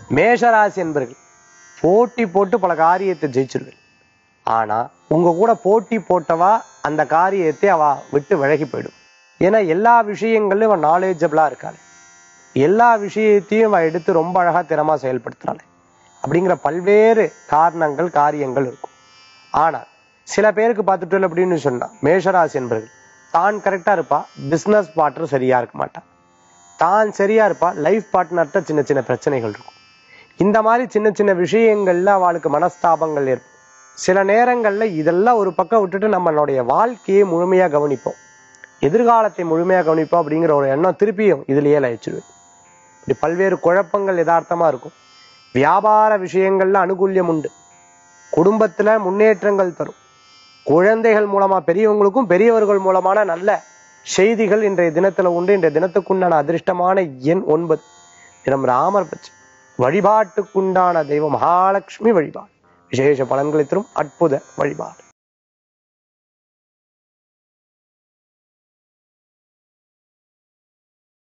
மேஷராசி என்பர்கள் போட்டி போட்டு பல காரியத்தை ஜெயிச்சிருவேன் ஆனா உங்க கூட போட்டி போட்டவா அந்த காரியத்தை அவ விட்டு விலகி போயிடும் ஏன்னா எல்லா விஷயங்கள்லயும் அவன் நாலேஜபிளா இருக்காளே எல்லா விஷயத்தையும் அவ எடுத்து ரொம்ப அழகா திறமா செயல்படுத்துறாளே அப்படிங்கிற பல்வேறு காரணங்கள் காரியங்கள் இருக்கும் ஆனால் சில பேருக்கு பார்த்துட்டு அப்படின்னு சொன்னா மேஷராசி என்பர்கள் தான் கரெக்டா இருப்பா பிசினஸ் பார்ட்னர் சரியா இருக்க மாட்டான் தான் சரியா இருப்பா லைஃப் பார்ட்னர்கிட்ட சின்ன சின்ன பிரச்சனைகள் இருக்கும் இந்த மாதிரி சின்ன சின்ன விஷயங்கள்ல அவளுக்கு மனஸ்தாபங்கள் ஏற்படும் சில நேரங்கள்ல இதெல்லாம் ஒரு பக்கம் விட்டுட்டு நம்மளுடைய வாழ்க்கையை முழுமையா கவனிப்போம் எதிர்காலத்தை முழுமையா கவனிப்போம் அப்படிங்கிற ஒரு எண்ணம் திருப்பியும் இதுலயே லயிச்சிடுவேன் இப்படி பல்வேறு குழப்பங்கள் யதார்த்தமா இருக்கும் வியாபார விஷயங்கள்ல அனுகூல்யம் உண்டு குடும்பத்துல முன்னேற்றங்கள் தரும் குழந்தைகள் மூலமா பெரியவங்களுக்கும் பெரியவர்கள் மூலமான நல்ல செய்திகள் இன்றைய தினத்துல உண்டு இன்றைய தினத்துக்குண்டான அதிர்ஷ்டமான எண் ஒன்பது தினம் ராமர் பட்சம் வழிபாட்டுக்குண்டான தெய்வம் மகாலட்சுமி வழிபாடு விசேஷ பலன்களை தரும் அற்புத வழிபாடு